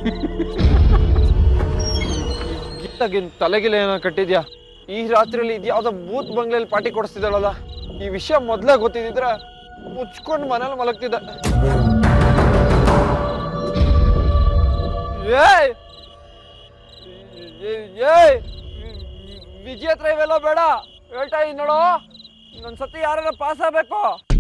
ಗೀತಾಗಿನ್ ತಲೆಗಿಲೆ ಏನೋ ಕಟ್ಟಿದ್ಯಾ ಈ ರಾತ್ರಿಯಲ್ಲಿ ಇದ್ಯಾವ್ದೋ ಬೂತ್ ಬಂಗ್ಲೆಯಲ್ಲಿ ಪಾರ್ಟಿ ಕೊಡಿಸ್ತಿದ್ದಾಳಲ್ಲ ಈ ವಿಷಯ ಮೊದ್ಲೇ ಗೊತ್ತಿದ್ರೆ ಮುಚ್ಕೊಂಡು ಮನೇಲಿ ಮಲಗ್ತಿದ್ದೆ ಏಯ್ ಏಯ್, ಏಯ್ ವಿಜಯ ಹತ್ರ ಇವೆಲ್ಲ ಬೇಡ ಹೇಳ್ತಾ ಇದ್ದೀನಿ ನೋಡು ಇನ್ನೊಂದ್ ಸತಿ ಯಾರ ಪಾಸ್ ಆಗ್ಬೇಕು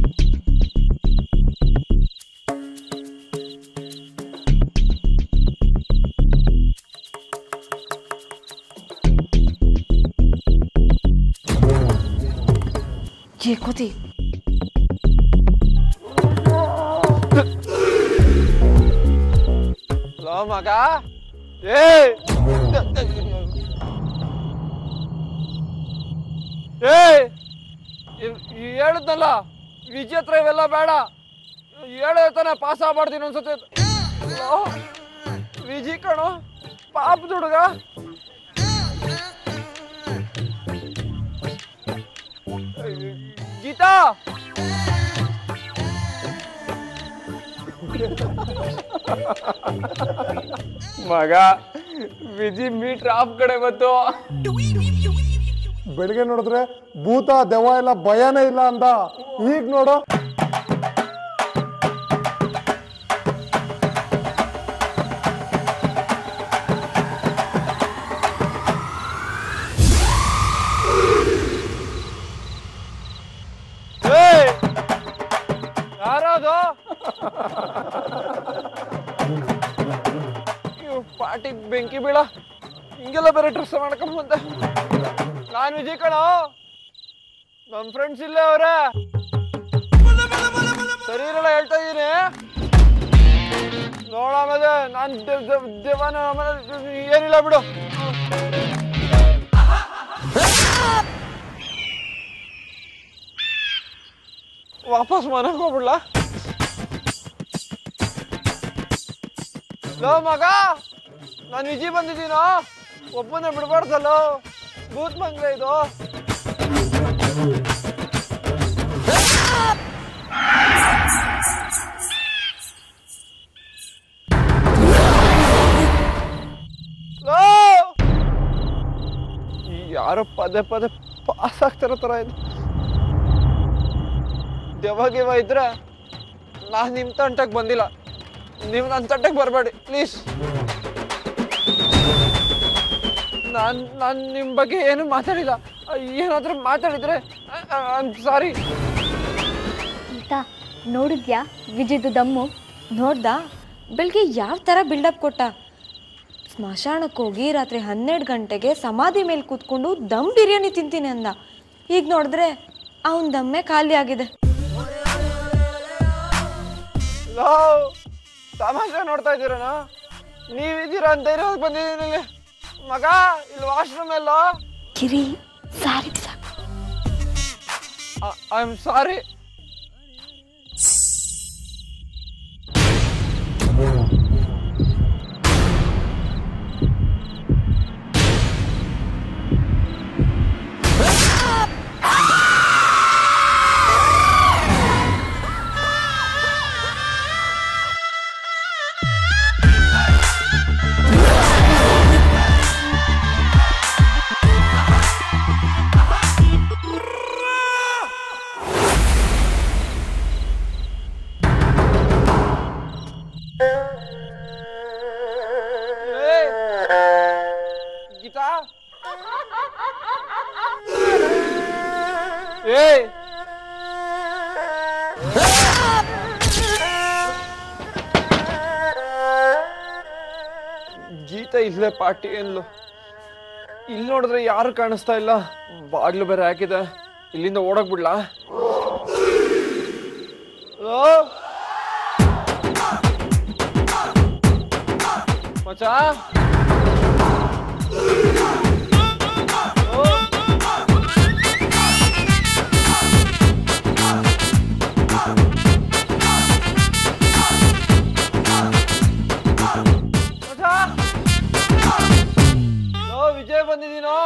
ये खुदी ಲೋ ಮಗ ಏಯ್ ಏಯ್ ಇವ್- ಇವ್ ಹೇಳಿದ್ನಲ್ಲ ವಿಜಯ ಹತ್ರ ಇವೆಲ್ಲ ಬೇಡ ಹೇಳೋ ತಾನೆ ಪಾಸ್ ಆಗ್ಬಾರ್ದು ಇನ್ನೊಂದ್ಸತಿ ಲೋ, ವಿಜಿ ಕಣೋ ಪಾಪದ ಹುಡುಗ ಗೀತಾ ಮಗ ವಿಜಿ ಮೀಟ್ರ್ ಆಫ್ ಕಡೆ ಬಂತು ಬೆಳಿಗ್ಗೆ ನೋಡಿದ್ರೆ ಭೂತ ದೆವ್ವ ಎಲ್ಲ ಭಯನೇ ಇಲ್ಲ ಅಂದ ಈಗ ನೋಡು ಏಯ್! ಯಾರದು ಇವ್ ಪಾರ್ಟಿ ಬೆಂಕಿ ಬೀಳ ಹಿಂಗೆಲ್ಲ ಬೇರೆ ಡ್ರೆಸ್ ಮಾಡ್ಕೊಂಡ್ ಬಂದೆ ನಾನ್ ವಿಜಯ್ ಕಣ ನನ್ ಫ್ರೆಂಡ್ಸ್ ಇಲ್ಲೇ ಅವ್ರೆ ಸರಿ ಇರಲ್ಲ ಹೇಳ್ತಾ ಇದೀನಿ ನೋಡ ಆಮೇಲೆ ನಾನ್ ದೆ- ದೆ- ದೇವಾನ ಆಮೇಲೆ ಏನಿಲ್ಲ ಬಿಡು ವಾಪಸ್ ಮನೆಗೆ ಹೋಗ್ಬಿಡ್ಲ ಲೋ ಮಗ ನಾನು ವಿಜಿ ಬಂದಿದ್ದೀನೋ ಒಬ್ಬನೇ ಬಿಡ್ಬಾರ್ದಲ್ಲೋ ಬೂತ್ ಬಂಗ್ಲೆ ಇದು ಲೋ! ಈ ಯಾರೋ ಪದೇ ಪದೇ ಪಾಸ್ ಆಗ್ತಿರೋ ಥರ ಇದೆ ದೆವ್ವ ಗಿವ ಇದ್ರೆ ನಾನು ನಿಮ್ಮ ತಂಟಕ್ಕೆ ಬಂದಿಲ್ಲ ನೀವು ನನ್ನ ತಂಟಕ್ಕೆ ಬರಬೇಡಿ ಪ್ಲೀಸ್ ನಾನು ನಾನು ನಿಮ್ಮ ಬಗ್ಗೆ ಏನು ಮಾತಾಡಿಲ್ಲ ಏನಾದರೂ ಮಾತಾಡಿದ್ರೆ ಸಾರಿ ಗೀತಾ ನೋಡಿದ್ಯಾ ವಿಜಯ್ದು ದಮ್ಮು ನೋಡ್ದ ಬೆಳಿಗ್ಗೆ ಯಾವ ಥರ ಬಿಲ್ಡಪ್ ಕೊಟ್ಟ ಸ್ಮಶಾನಕ್ಕೆ ಹೋಗಿ ರಾತ್ರಿ ಹನ್ನೆರಡು ಗಂಟೆಗೆ ಸಮಾಧಿ ಮೇಲೆ ಕೂತ್ಕೊಂಡು ದಮ್ ಬಿರಿಯಾನಿ ತಿಂತೀನಿ ಅಂದ ಈಗ ನೋಡಿದ್ರೆ ಅವನ ದಮ್ಮೆ ಖಾಲಿ ಆಗಿದೆ ಲೋ ತಮಾಷೆ ನೋಡ್ತಾ ಇದ್ದೀರನ ನೀವಿದ್ದೀರಾ ಅಂತ ಇರೋದಕ್ಕೆ ಬಂದಿದ್ದೀನಿ ಇಲ್ಲಿ ಮಗ ಇಲ್ಲಿ ವಾಶ್ರೂಮ್ ಎಲ್ಲೋ ಕಿರಿ ಸಾರಿ ಸಾಕು ಐ ಆಮ್ ಸಾರಿ ಏಯ್! ಗೀತಾ ಏಯ್ ಗೀತಾ ಇಲ್ಲೇ ಪಾರ್ಟಿ ಏನ್ಲು ಇಲ್ಲಿ ನೋಡಿದ್ರೆ ಯಾರು ಕಾಣಿಸ್ತಾ ಇಲ್ಲ ಬಾಗ್ಲು ಬೇರೆ ಹಾಕಿದೆ ಇಲ್ಲಿಂದ ಓಡಕ್ ಬಿಡ್ಲಾ ಓ ಮಚಾ ಓ ಮಚಾ ಓ ವಿಜಯ್ ಬಂದಿದ್ದೀನೋ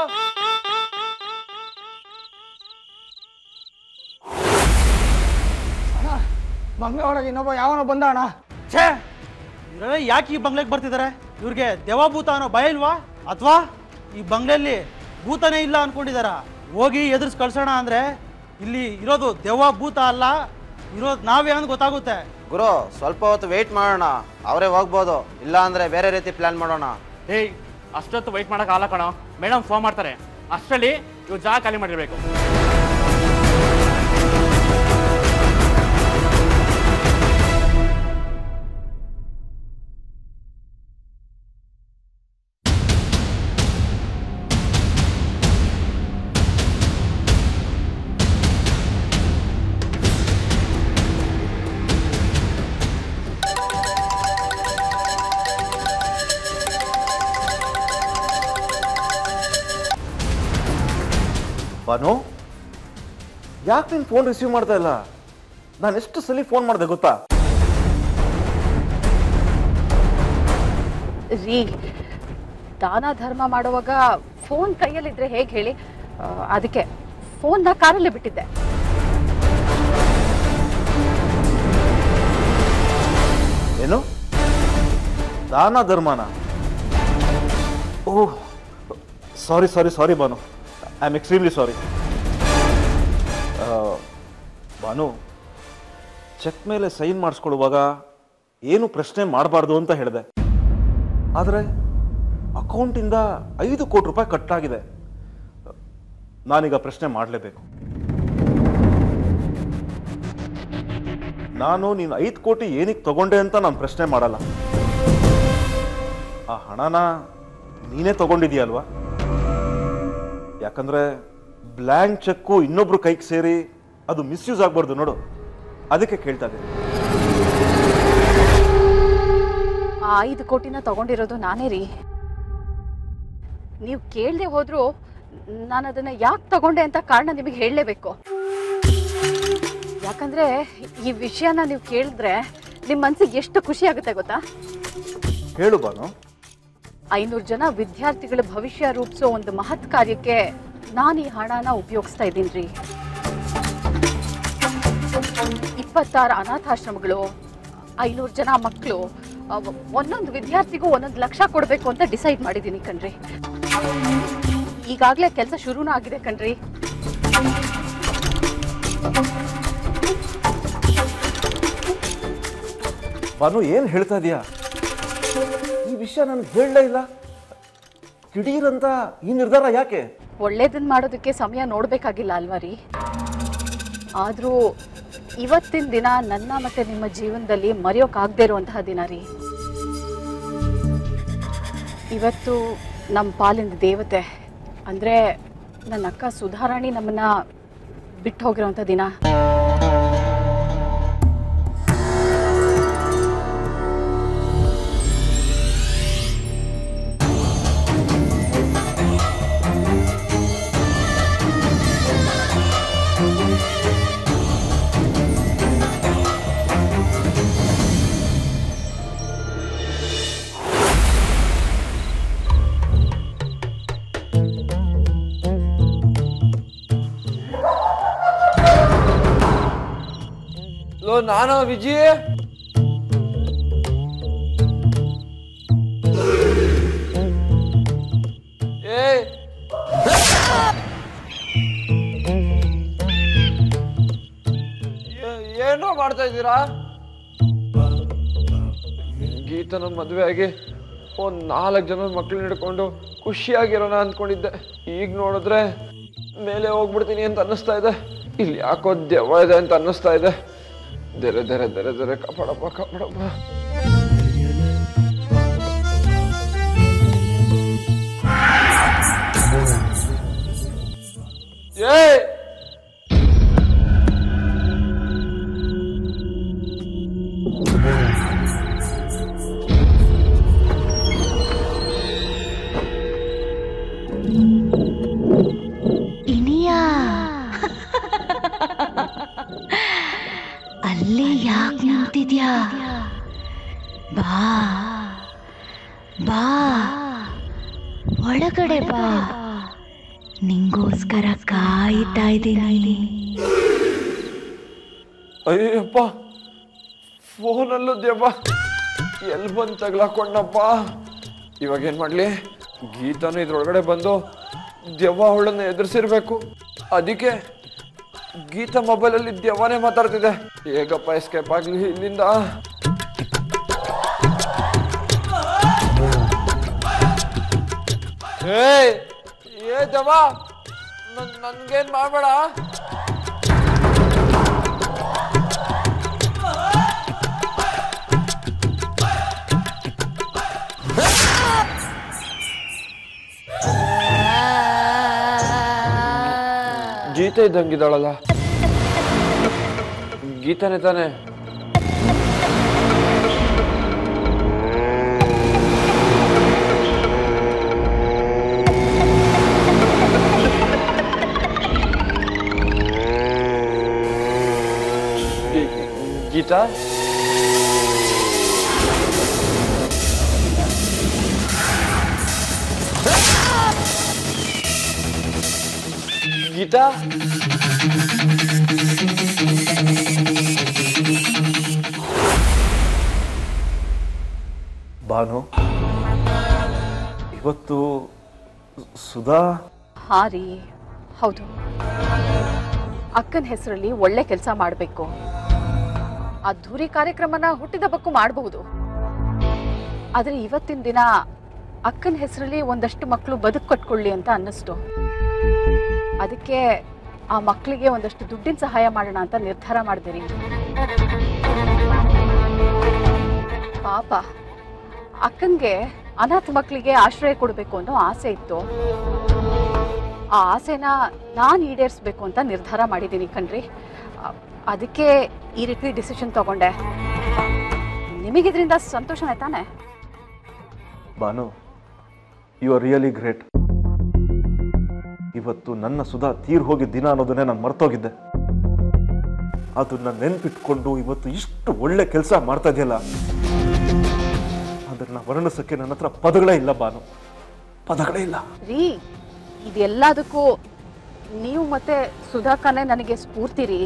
ಮಂಗ ಒಳಗೆ ಇನ್ನೊಬ್ಬ ಯಾವನೋ ಬಂದ ಅಣ್ಣ ಛೇ ಇವರೆಲ್ಲ ಯಾಕೆ ಈ ಬಂಗ್ಲೆಗೆ ಬರ್ತಿದ್ದಾರೆ ಇವ್ರಿಗೆ ದೇವಭೂತ ಅನ್ನೋ ಭಯ ಇಲ್ವಾ ಅಥವಾ ಈ ಬಂಗ್ಲೆಯಲ್ಲಿ ಭೂತನೇ ಇಲ್ಲ ಅನ್ಕೊಂಡಿದಾರ ಹೋಗಿ ಎದುರಿಸಿ ಕಳ್ಸೋಣ ಅಂದ್ರೆ ಇಲ್ಲಿ ಇರೋದು ದೆವ್ವ ಭೂತ ಅಲ್ಲ ಇರೋದು ನಾವೇ ಅಂತ ಗೊತ್ತಾಗುತ್ತೆ ಗುರು ಸ್ವಲ್ಪ ಹೊತ್ತು ವೆಯ್ಟ್ ಮಾಡೋಣ ಅವರೇ ಹೋಗ್ಬೋದು ಇಲ್ಲ ಅಂದ್ರೆ ಬೇರೆ ರೀತಿ ಪ್ಲಾನ್ ಮಾಡೋಣ ಹೇಯ್ ಅಷ್ಟೊತ್ತು ವೆಯ್ಟ್ ಮಾಡೋಕ್ಕಾಗಲ್ಲ ಕಣೋ ಮೇಡಮ್ ಫೋನ್ ಮಾಡ್ತಾರೆ ಅಷ್ಟರಲ್ಲಿ ಇವ್ರು ಜಾಗ ಖಾಲಿ ಮಾಡಿರ್ಬೇಕು ಬಾನು ಯಾಕೆ ನೀನು ಫೋನ್ ರಿಸೀವ್ ಮಾಡ್ತಾ ಇಲ್ಲ ನಾನು ಎಷ್ಟು ಸಲ ಫೋನ್ ಮಾಡಿದೆ ಗೊತ್ತಾ ರೀ ದಾನ ಧರ್ಮ ಮಾಡುವಾಗ ಫೋನ್ ಕೈಯಲ್ಲಿದ್ರೆ ಹೇಗೆ ಹೇಳಿ ಆ, ಅದಕ್ಕೆ ಫೋನ್ನ ಕಾರಲ್ಲೇ ಬಿಟ್ಟಿದ್ದೆ ಏನು ದಾನ ಧರ್ಮನ oh sorry sorry sorry Banu I am extremely sorry Banu check ಮೇಲೆ ಸೈನ್ ಮಾಡಿಸ್ಕೊಳ್ಳುವಾಗ ಏನು ಪ್ರಶ್ನೆ ಮಾಡಬಾರ್ದು ಅಂತ ಹೇಳಿದೆ ಆದರೆ ಅಕೌಂಟಿಂದ ಐದು ಕೋಟಿ ರೂಪಾಯಿ ಕಟ್ಟಾಗಿದೆ ನಾನೀಗ ಪ್ರಶ್ನೆ ಮಾಡಲೇಬೇಕು ನಾನು ನೀನು ಐದು ಕೋಟಿ ಏನಕ್ಕೆ ತಗೊಂಡೆ ಅಂತ ನಾನು ಪ್ರಶ್ನೆ ಮಾಡಲ್ಲ ಆ ಹಣನ ನೀನೇ ತಗೊಂಡಿದೀಯಲ್ವಾ ಯಾಕಂದ್ರೆ ಬ್ಲ್ಯಾಂಕ್ ಚೆಕ್ಕು ಇನ್ನೊಬ್ರು ಕೈಗೆ ಸೇರಿ ಅದು ಮಿಸ್ಯೂಸ್ ಆಗ್ಬಾರ್ದು ನೋಡು ಅದಕ್ಕೆ ಕೇಳ್ತಾ ಇದ್ದೀನಿ ಆ ಐದು ಕೋಟಿನ ತಗೊಂಡಿರೋದು ನಾನೇ ರೀ ನೀವು ಕೇಳದೆ ಹೋದ್ರು ನಾನು ಅದನ್ನ ಯಾಕೆ ತಗೊಂಡೆ ಅಂತ ಕಾರಣ ನಿಮಗೆ ಹೇಳಲೇಬೇಕು ಯಾಕಂದ್ರೆ ಈ ವಿಷಯನ ನೀವು ಕೇಳಿದ್ರೆ ನಿಮ್ಮ ಮನ್ಸಿಗೆ ಎಷ್ಟು ಖುಷಿ ಆಗುತ್ತೆ ಗೊತ್ತಾ ಹೇಳು ಬಾನು ಐನೂರು ಜನ ವಿದ್ಯಾರ್ಥಿಗಳ ಭವಿಷ್ಯ ರೂಪಿಸೋ ಒಂದು ಮಹತ್ ಕಾರ್ಯಕ್ಕೆ ನಾನು ಈ ಹಣನ ಉಪಯೋಗಿಸ್ತಾ ಇದ್ದೀನಿ ರೀ ಇಪ್ಪತ್ತಾರು ಅನಾಥಾಶ್ರಮಗಳು ಐನೂರು ಜನ ಮಕ್ಕಳು ಒಂದೊಂದು ವಿದ್ಯಾರ್ಥಿಗೂ ಒಂದೊಂದು ಲಕ್ಷ ಕೊಡಬೇಕು ಅಂತ ಡಿಸೈಡ್ ಮಾಡಿದ್ದೀನಿ ಕಣ್ರಿ ಈಗಾಗಲೇ ಕೆಲಸ ಶುರುನೂ ಆಗಿದೆ ಕಣ್ರಿ ಬಾನು ಏನು ಹೇಳ್ತಾ ಇದೀಯಾ ಈ ವಿಷಯ ನನ್ಗೆ ಹೇಳಲೇ ಇಲ್ಲ ದಿಢೀರಂತ ಈ ನಿರ್ಧಾರ ಯಾಕೆ ಒಳ್ಳೇದನ್ನ ಮಾಡೋದಕ್ಕೆ ಸಮಯ ನೋಡಬೇಕಾಗಿಲ್ಲ ಅಲ್ವಾ ರೀ ಆದರೂ ಇವತ್ತಿನ ದಿನ ನನ್ನ ಮತ್ತೆ ನಿಮ್ಮ ಜೀವನದಲ್ಲಿ ಮರೆಯೋಕ್ಕಾಗದೇ ಇರುವಂತಹ ದಿನ ರೀ ಇವತ್ತು ನಮ್ಮ ಪಾಲಿನ ದೇವತೆ ಅಂದರೆ ನನ್ನ ಅಕ್ಕ ಸುಧಾರಾಣಿ ನಮ್ಮನ್ನ ಬಿಟ್ಟು ಹೋಗಿರೋಂಥ ದಿನ ಲೋ ನಾನು ವಿಜಿ ಏ ಏ- ಏನೋ ಮಾಡ್ತಾ ಇದ್ದೀರಾ ಗೀತನ ಮದುವೆ ಆಗಿ ಒಂದ್ ನಾಲ್ಕು ಜನ ಮಕ್ಳನ್ನ ಹಿಡ್ಕೊಂಡು ಖುಷಿಯಾಗಿರೋಣ ಅಂದ್ಕೊಂಡಿದ್ದೆ ಈಗ ನೋಡಿದ್ರೆ ಮೇಲೆ ಹೋಗ್ಬಿಡ್ತೀನಿ ಅಂತ ಅನ್ನಿಸ್ತಾ ಇದೆ ಇಲ್ಲಿ ಯಾಕೋ ದೆವ್ವ ಇದೆ ಅಂತ ಅನ್ನಿಸ್ತಾ ಇದೆ ದೆರೆ ದೆರೆ ದೆರೆ ದೆರೆ ಕಾಪಾಡಪ್ಪ ಕಾಪಾಡಪ್ಪ ಏಯ್ ಇನಿಯಾ ಅಲ್ಲೇ ಯಾಕೆ ನಿಂತಿದ್ಯಾ ಬಾ ಬಾ ಒಳಗಡೆ ಬಾ ನಿಂಗೋಸ್ಕರ ಕಾಯ್ತಾ ಇದ್ದೀನಿ ಅಯ್ಯಪ್ಪ ಫೋನಲ್ಲೂ ದೆವ್ವ ಎಲ್ಲಿ ಬಂದು ತಗ್ಲಾಕೊಂಡಪ್ಪ ಇವಾಗ ಏನು ಮಾಡಲಿ ಗೀತಾನು ಇದ್ರೊಳಗಡೆ ಬಂದು ದೆವ್ವ ಅವಳನ್ನ ಎದುರಿಸಿರ್ಬೇಕು ಅದಕ್ಕೆ ಗೀತಾ ಮೊಬೈಲಲ್ಲಿ ದೆವ್ವನೇ ಮಾತಾಡ್ತಿದೆ ಹೇಗಪ್ಪ ಎಸ್ಕೇಪ್ ಆಗಲಿ ಇಲ್ಲಿಂದ ಏಯ್ ಏ ದೆವ್ವ ನನ್ ನನ್ಗೇನ್ ಮಾಡಬೇಡ ಗೀತೆ ಇದ್ದಂಗಿದ್ದಾಳಲ್ಲ ಗೀತಾನೆ ತಾನೆ ಗಿ- ಗೀತಾ ಗೀತಾ ಭಾನು ಇವತ್ತು ಸುಧಾ ಹಾ ರೀ ಹೌದು ಅಕ್ಕನ ಹೆಸರಲ್ಲಿ ಒಳ್ಳೆ ಕೆಲಸ ಮಾಡಬೇಕು ಅದ್ಧೂರಿ ಕಾರ್ಯಕ್ರಮನ ಹುಟ್ಟಿದ ಹಬ್ಬಕ್ಕೂ ಮಾಡಬಹುದು ಆದರೆ ಇವತ್ತಿನ ದಿನ ಅಕ್ಕನ ಹೆಸರಲ್ಲಿ ಒಂದಷ್ಟು ಮಕ್ಕಳು ಬದುಕು ಕಟ್ಕೊಳ್ಳಿ ಅಂತ ಅನ್ನಿಸ್ತು ಅದಕ್ಕೆ ಆ ಮಕ್ಕಳಿಗೆ ಒಂದಷ್ಟು ದುಡ್ಡಿನ ಸಹಾಯ ಮಾಡೋಣ ಅಂತ ನಿರ್ಧಾರ ಮಾಡಿದಿರಿ ಪಾಪ ಅಕ್ಕನ್ಗೆ ಅನಾಥ ಮಕ್ಕಳಿಗೆ ಆಶ್ರಯ ಕೊಡಬೇಕು ಅನ್ನೋ ಆಸೆ ಇತ್ತು ಆ ಆಸೆನ ನಾನು ಈಡೇರಿಸ್ಬೇಕು ಅಂತ ನಿರ್ಧಾರ ಮಾಡಿದ್ದೀನಿ ಕಣ್ರಿ ಅ- ಅದಕ್ಕೆ ಈ ರೀತಿ ಡಿಸಿಷನ್ ತಗೊಂಡೆ ನಿಮಗಿದ್ರಿಂದ ಸಂತೋಷನೇ ತಾನೆ Bhanu you are really great ಇವತ್ತು ನನ್ನ ಸುಧಾ ತೀರ್ ಹೋಗಿದ್ದ ದಿನ ಅನ್ನೋದನ್ನೇ ನಾನು ಮರ್ತೋಗಿದ್ದೆ ಅದನ್ನ ನೆನ್ಪಿಟ್ಕೊಂಡು ಇವತ್ತು ಇಷ್ಟು ಒಳ್ಳೆ ಕೆಲಸ ಮಾಡ್ತಾ ಇದೆಯಲ್ಲ ಅದನ್ನ ವರ್ಣಿಸಕ್ಕೆ ನನ್ನ ಹತ್ರ ಪದಗಳೇ ಇಲ್ಲ ಭಾನು ಪದಗಳೇ ಇಲ್ಲ ರೀ ಇದೆಲ್ಲದಕ್ಕೂ ನೀವು ಮತ್ತೆ ಸುಧಾಕನೇ ನನಗೆ ಸ್ಫೂರ್ತಿ ರೀ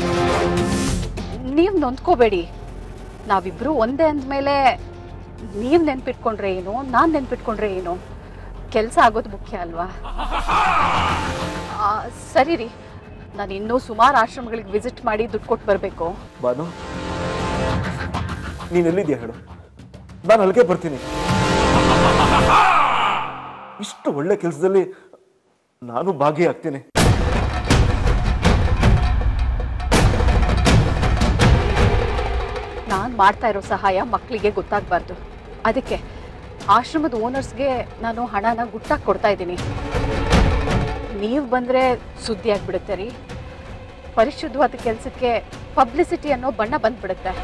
ನೀವು ನೊಂದ್ಕೋಬೇಡಿ ನಾವಿಬ್ರು ಒಂದೇ ಅಂದಮೇಲೆ ನೀವು ನೆನ್ಪಿಟ್ಕೊಂಡ್ರೆ ಏನು ನಾನು ನೆನ್ಪಿಟ್ಕೊಂಡ್ರೆ ಏನು ಕೆಲಸ ಆಗೋದು ಮುಖ್ಯ ಅಲ್ವಾ ಆ, ಸರಿ ರೀ ನಾನು ಇನ್ನೂ ಸುಮಾರು ಆಶ್ರಮಗಳಿಗೆ ವಿಸಿಟ್ ಮಾಡಿ ದುಡ್ಡು ಕೊಟ್ಟು ಬರಬೇಕು ಭಾನು ನೀನ್ ಎಲ್ಲಿದ್ಯಾ ಹೇಳು ನಾನು ಅಲ್ಲಿಗೆ ಬರ್ತೀನಿ ಇಷ್ಟು ಒಳ್ಳೆ ಕೆಲಸದಲ್ಲಿ ನಾನು ಭಾಗಿಯಾಗ್ತೀನಿ ನಾನು ಮಾಡ್ತಾ ಇರೋ ಸಹಾಯ ಮಕ್ಕಳಿಗೆ ಗೊತ್ತಾಗಬಾರ್ದು ಅದಕ್ಕೆ ಆಶ್ರಮದ ಓನರ್ಸ್ಗೆ ನಾನು ಹಣನ ಗುಟ್ಟಾಗಿ ಕೊಡ್ತಾ ಇದ್ದೀನಿ ನೀವು ಬಂದರೆ ಸುದ್ದಿ ಆಗ್ಬಿಡುತ್ತೆ ರೀ ಪರಿಶುದ್ಧವಾದ ಕೆಲಸಕ್ಕೆ ಪಬ್ಲಿಸಿಟಿ ಅನ್ನೋ ಬಣ್ಣ ಬಂದ್ಬಿಡುತ್ತೆ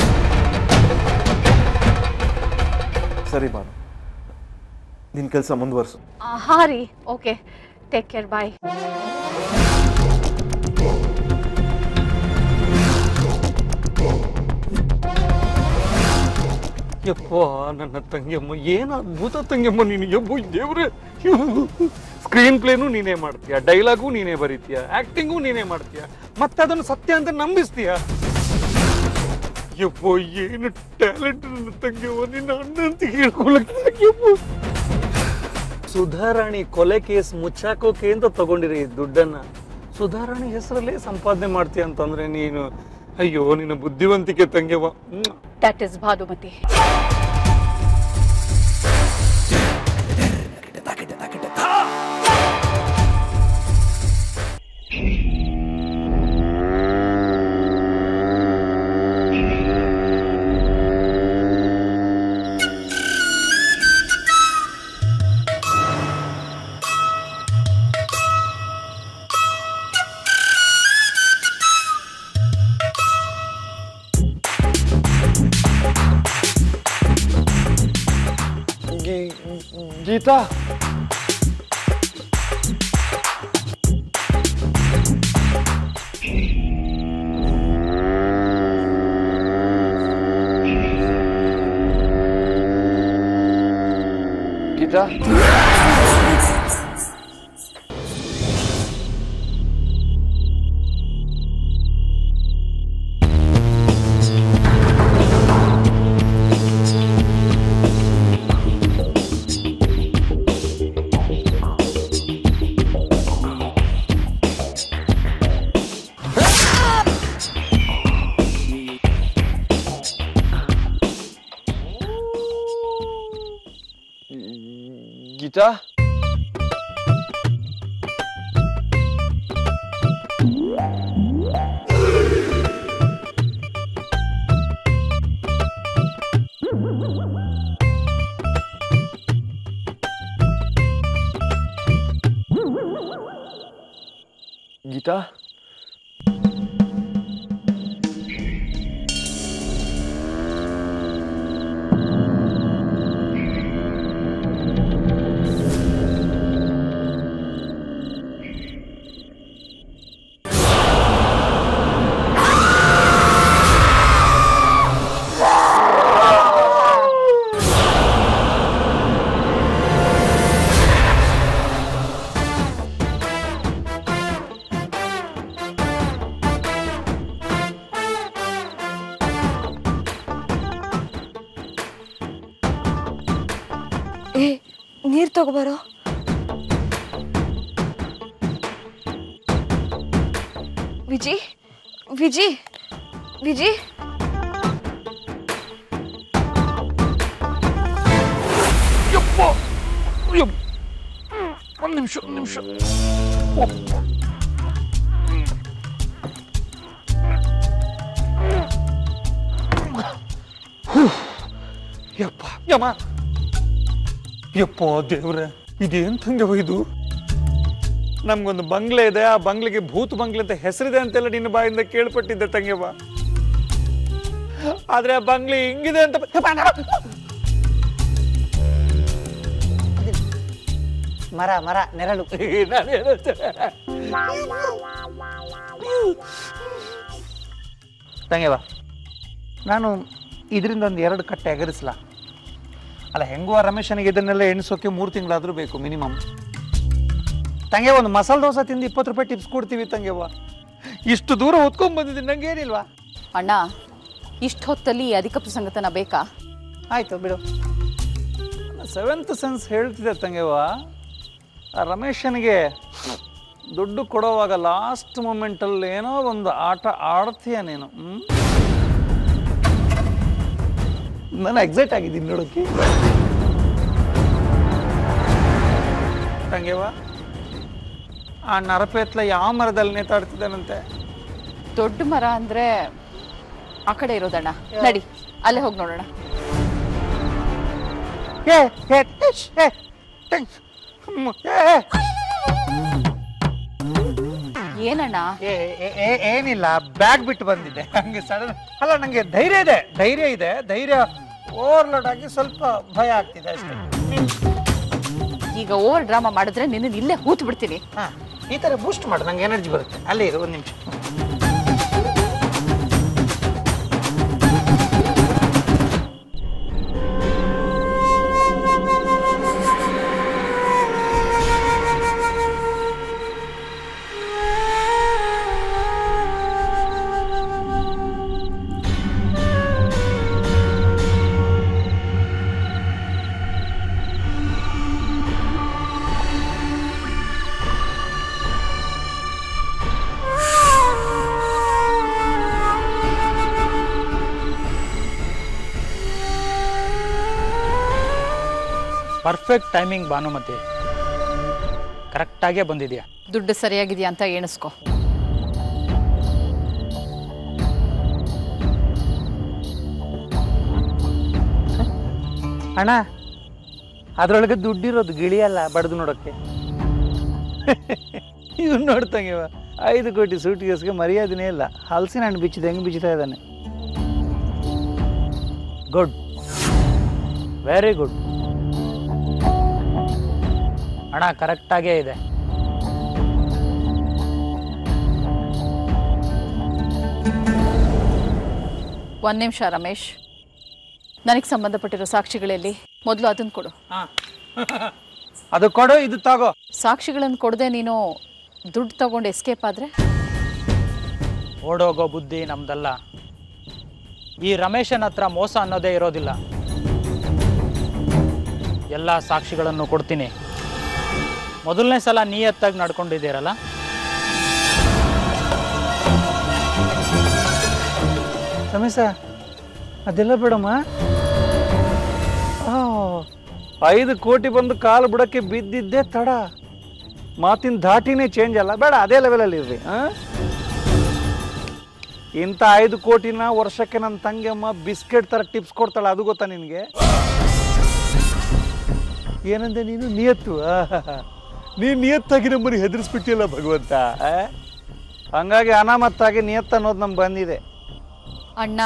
ಸರಿ ಭಾನು ನಿನ್ ಕೆಲಸ ಮುಂದುವರ್ಸು ಆ, ಹಾ ರೀ ಓಕೆ ಟೇಕ್ ಕೇರ್ ಬಾಯ್ ಯಪ್ಪ ನನ್ನ ತಂಗಿಯಮ್ಮ ಏನು ಅದ್ಭುತ ತಂಗಿಯಮ್ಮ ನೀನು ಯಬ್ಬು ದೇವ್ರೆ ಸ್ಕ್ರೀನ್ ಪ್ಲೇನು ನೀನೇ ಮಾಡ್ತೀಯ ಡೈಲಾಗು ನೀನೇ ಬರೀತೀಯ ಆಕ್ಟಿಂಗು ನೀನೇ ಮಾಡ್ತೀಯ ಮತ್ತೆ ಅದನ್ನು ಸತ್ಯ ಅಂತ ನಂಬಿಸ್ತೀಯ ಯಪ್ಪೋ ಏನು ಟ್ಯಾಲೆಂಟ್ ನನ್ನ ತಂಗಿಯಮ್ಮ ನಿನ್ನ ಅಣ್ಣ ಅಂತ ಹೇಳ್ಕೊಳಕ್ಕೆ ಯಪ್ಪೋ ಸುಧಾರಾಣಿ ಕೊಲೆ ಕೇಸ್ ಮುಚ್ಚಾಕೋಕೆ ಅಂತ ತಗೊಂಡಿರಿ ಈ ದುಡ್ಡನ್ನ ಸುಧಾರಾಣಿ ಹೆಸರಲ್ಲೇ ಸಂಪಾದನೆ ಮಾಡ್ತೀಯ ಅಂತಂದ್ರೆ ನೀನು ಅಯ್ಯೋ ನಿನ್ನ ಬುದ್ಧಿವಂತಿಕೆ ತಂಗಿಯವ್ವ ಹ್ಮ್. ದಟ್ ಇಸ್ ಭಾನುಮತಿ ಗಿ- ಗೀತಾ ಗೀತಾ ಗೀತಾ ಗೀತಾ ಏ ನೀರು ತಗೋಬಾರೋ ವಿಜಿ ವಿಜಿ ವಿಜಿ ಯಪ್ಪ ಯಪ್ ಒಂದು ನಿಮಿಷ ಒಂದು ನಿಮಿಷ ಯಪ್ಪ ಯಮ್ಮ ಯಪ್ಪ ದೇವ್ರೆ ಇದೇನ್ ತಂಗವ ಇದು ನಮ್ಗೊಂದು ಬಂಗ್ಲೆ ಇದೆ ಆ ಬಂಗ್ಲೆಗೆ ಭೂತ್ ಬಂಗ್ಲೆ ಅಂತ ಹೆಸರಿದೆ ಅಂತೆಲ್ಲ ನಿನ್ನ ಬಾಯಿಂದ ಕೇಳ್ಪಟ್ಟಿದ್ದೆ ತಂಗೆವ್ವ ಆದ್ರೆ ಆ ಬಂಗ್ಲೆ ಹಿಂಗಿದೆ ಅಂತ ಮರ ಮರ ನೆರಳು ನಾನು ಹೇಳುತ್ತೆ ತಂಗೆವ ನಾನು ಇದರಿಂದ ಒಂದು ಎರಡು ಕಟ್ಟೆ ಎಗರಿಸ್ಲಾ ಅಲ್ಲ ಹೆಂಗೋ ಆ ರಮೇಶನಿಗೆ ಇದನ್ನೆಲ್ಲ ಎಣಿಸೋಕೆ ಮೂರು ತಿಂಗಳಾದರೂ ಬೇಕು ಮಿನಿಮಮ್ ತಂಗೆ ಒಂದು ಮಸಾಲೆ ದೋಸೆ ತಿಂದು ಇಪ್ಪತ್ತು ರೂಪಾಯಿ ಟಿಪ್ಸ್ ಕೊಡ್ತೀವಿ ತಂಗೆವ್ವ ಇಷ್ಟು ದೂರ ಹೊತ್ಕೊಂಡ್ ಬಂದಿದ್ದೀನಿ ನಂಗೆ ಏನಿಲ್ವಾ ಅಣ್ಣ ಇಷ್ಟು ಹೊತ್ತಲ್ಲಿ ಈ ಅಧಿಕ ಪ್ರಸಂಗತನ ಬೇಕಾ ಆಯ್ತು ಬಿಡು ಸೆವೆಂತ್ ಸೆನ್ಸ್ ಹೇಳ್ತಿದೆ ತಂಗೆವ್ವ ಆ ರಮೇಶನಿಗೆ ದುಡ್ಡು ಕೊಡೋವಾಗ ಲಾಸ್ಟ್ ಮೂಮೆಂಟಲ್ಲಿ ಏನೋ ಒಂದು ಆಟ ಆಡ್ತೀಯ ನೀನು ಹ್ಮ್? ನಾನು ಎಕ್ಸೈಟ್ ಆಗಿದ್ದೀನಿ ನೋಡೋಕೆ ತಂಗೆವ್ವ ಆ ನರಪೇತ್ಲ ಯಾವ ಮರದಲ್ಲಿ ನೇತಾಡ್ತಿದ್ದಾನಂತೆ ದೊಡ್ಡ ಮರ ಅಂದ್ರೆ ಆ ಕಡೆ ಇರೋದಣ್ಣ ನಡಿ ಅಲ್ಲೇ ಹೋಗಿ ನೋಡೋಣ ಏ ಏ ಇಶ್, ಏ ಟಂಗ್, ಹ್ಮ್, ಏ, ಏ. ಏನಣ್ಣ ಏ, ಏ, ಏ, ಏನಿಲ್ಲ ಬ್ಯಾಗ್ ಬಿಟ್ಟು ಬಂದಿದ್ದೆ ಹಂಗೆ ಸಡನ್ ಅಲ್ಲ ನಂಗೆ ಧೈರ್ಯ ಇದೆ ಧೈರ್ಯ ಇದೆ ಧೈರ್ಯ ಓವರ್ಲೋಡ್ ಆಗಿ ಸ್ವಲ್ಪ ಭಯ ಆಗ್ತಿದೆ ಅಷ್ಟೇ ಈಗ ಓವರ್ ಡ್ರಾಮಾ ಮಾಡಿದ್ರೆ ನಿನ್ನ ಇಲ್ಲೇ ಹೂತ್ ಬಿಡ್ತೀನಿ ಹಾ ಈ ತರ ಬೂಸ್ಟ್ ಮಾಡು ನಂಗೆ ಎನರ್ಜಿ ಬರುತ್ತೆ ಅಲ್ಲೇ ಇರು ಒಂದು ನಿಮಿಷ ಪರ್ಫೆಕ್ಟ್ ಟೈಮಿಂಗ್ ಭಾನುಮತಿ ಕರೆಕ್ಟಾಗೇ ಬಂದಿದ್ಯಾ ದುಡ್ಡು ಸರಿಯಾಗಿದೆಯಾ ಅಂತ ಎಣಿಸ್ಕೊ ಅಣ್ಣ ಅದ್ರೊಳಗೆ ದುಡ್ಡಿರೋದು ಗಿಳಿಯಲ್ಲ ಬಡ್ದು ನೋಡೋಕ್ಕೆ ಇವ್ ನೋಡ್ತಂಗಿವ ಐದು ಕೋಟಿ ಸೂಟ್ಗೇಸ್ಗೆ ಮರ್ಯಾದೆನೇ ಇಲ್ಲ ಹಲಸಿನ ಹಣ್ಣು ಬಿಚ್ಚಿದ ಹೆಂಗೆ ಬಿಚ್ಚುತ್ತಾ ಇದ್ದಾನೆ ಗುಡ್ ವೆರಿ ಗುಡ್ ಹಣ ಕರೆಕ್ಟಾಗೇ ಇದೆ ಒಂದ್ ನಿಮಿಷ ರಮೇಶ್ ನನಗೆ ಸಂಬಂಧಪಟ್ಟಿರೋ ಸಾಕ್ಷಿಗಳಲ್ಲಿ ಮೊದಲು ಅದನ್ನ ಕೊಡು ಅದು ಕೊಡು ಇದು ತಗೋ ಸಾಕ್ಷಿಗಳನ್ನು ಕೊಡದೆ ನೀನು ದುಡ್ಡು ತಗೊಂಡು ಎಸ್ಕೇಪ್ ಆದ್ರೆ ಓಡೋಗೋ ಬುದ್ಧಿ ನಮ್ದಲ್ಲ ಈ ರಮೇಶನ ಹತ್ರ ಮೋಸ ಅನ್ನೋದೇ ಇರೋದಿಲ್ಲ ಎಲ್ಲ ಸಾಕ್ಷಿಗಳನ್ನು ಕೊಡ್ತೀನಿ ಮೊದಲನೇ ಸಲ ನಿಯತ್ತಾಗಿ ನಡ್ಕೊಂಡಿದ್ದೀರಲ್ಲ ರಮೇಶ ಅದೆಲ್ಲ ಬೇಡಮ್ಮ ಆ, ಐದು ಕೋಟಿ ಬಂದು ಕಾಲು ಬುಡಕ್ಕೆ ಬಿದ್ದಿದ್ದೇ ತಡ ಮಾತಿನ ಧಾಟಿನೇ ಚೇಂಜ್ ಅಲ್ಲ ಬೇಡ ಅದೇ ಲೆವೆಲಲ್ಲಿ ಇರ್ರಿ ಆ? ಇಂಥ ಐದು ಕೋಟಿನ ವರ್ಷಕ್ಕೆ ನನ್ನ ತಂಗಿಯಮ್ಮ ಬಿಸ್ಕೆಟ್ ಥರ ಟಿಪ್ಸ್ ಕೊಡ್ತಾಳೆ ಅದು ಗೊತ್ತಾ ನಿನಗೆ ಏನಂದೆ ನೀನು ನಿಯತ್ತು ಆಹಾಹಾ. ನೀನ್ ನಿಯತ್ತಾಗಿ ನಮ್ಮನ್ನು ಹೆದರ್ಸ್ಬಿಟ್ಟಿಲ್ಲ ಭಗವಂತ ಆ? ಹಂಗಾಗಿ ಅನಾಮತ್ತಾಗಿ ನಿಯತ್ ಅನ್ನೋದು ನಮ್ಗೆ ಬಂದಿದೆ ಅಣ್ಣ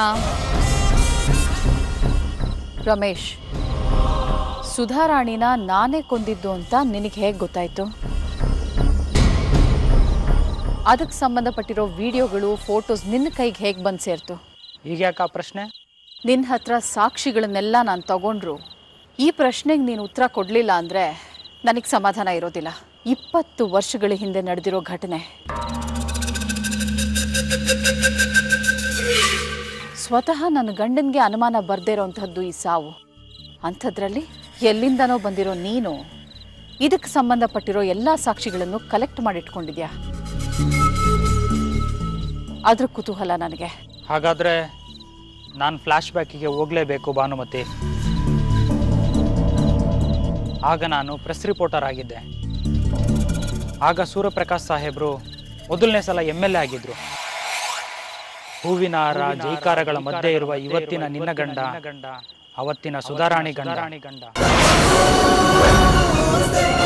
ರಮೇಶ್ ಸುಧಾರಾಣಿನ ನಾನೇ ಕೊಂದಿದ್ದು ಅಂತ ನಿನಗೆ ಹೇಗೆ ಗೊತ್ತಾಯ್ತು ಅದಕ್ಕೆ ಸಂಬಂಧಪಟ್ಟಿರೋ ವಿಡಿಯೋಗಳು ಫೋಟೋಸ್ ನಿನ್ನ ಕೈಗೆ ಹೇಗೆ ಬಂದು ಸೇರ್ತು ಈಗ ಯಾಕೆ ಆ ಪ್ರಶ್ನೆ ನಿನ್ನ ಹತ್ರ ಸಾಕ್ಷಿಗಳನ್ನೆಲ್ಲ ನಾನು ತಗೊಂಡ್ರು ಈ ಪ್ರಶ್ನೆಗೆ ನೀನು ಉತ್ತರ ಕೊಡಲಿಲ್ಲ ಅಂದರೆ ನನಗೆ ಸಮಾಧಾನ ಇರೋದಿಲ್ಲ ಇಪ್ಪತ್ತು ವರ್ಷಗಳ ಹಿಂದೆ ನಡೆದಿರೋ ಘಟನೆ ಸ್ವತಃ ನನ್ನ ಗಂಡನಿಗೆ ಅನುಮಾನ ಬರ್ದೇ ಇರೋಂಥದ್ದು ಈ ಸಾವು ಅಂಥದ್ರಲ್ಲಿ ಎಲ್ಲಿಂದನೋ ಬಂದಿರೋ ನೀನು ಇದಕ್ಕೆ ಸಂಬಂಧಪಟ್ಟಿರೋ ಎಲ್ಲ ಸಾಕ್ಷಿಗಳನ್ನು ಕಲೆಕ್ಟ್ ಮಾಡಿಟ್ಕೊಂಡಿದ್ಯಾ ಅದ್ರ ಕುತೂಹಲ ನನಗೆ ಹಾಗಾದರೆ ನಾನು ಫ್ಲ್ಯಾಶ್ ಬ್ಯಾಕಿಗೆ ಹೋಗಲೇಬೇಕು ಭಾನುಮತಿ ಆಗ ನಾನು ಪ್ರೆಸ್ ರಿಪೋರ್ಟರ್ ಆಗಿದ್ದೆ ಆಗ ಸೂರ್ಯಪ್ರಕಾಶ್ ಸಾಹೇಬರು ಮೊದಲನೇ ಸಲ ಎಮ್ ಎಲ್ ಎ ಆಗಿದ್ರು ಹೂವಿನ ಹಾರ ಜೈಕಾರಗಳ ಮಧ್ಯೆ ಇರುವ ಇವತ್ತಿನ ನಿನ್ನ ಗಂಡ ಅವತ್ತಿನ ಸುಧಾರಾಣಿ ಗಂಡ ಗಂಡ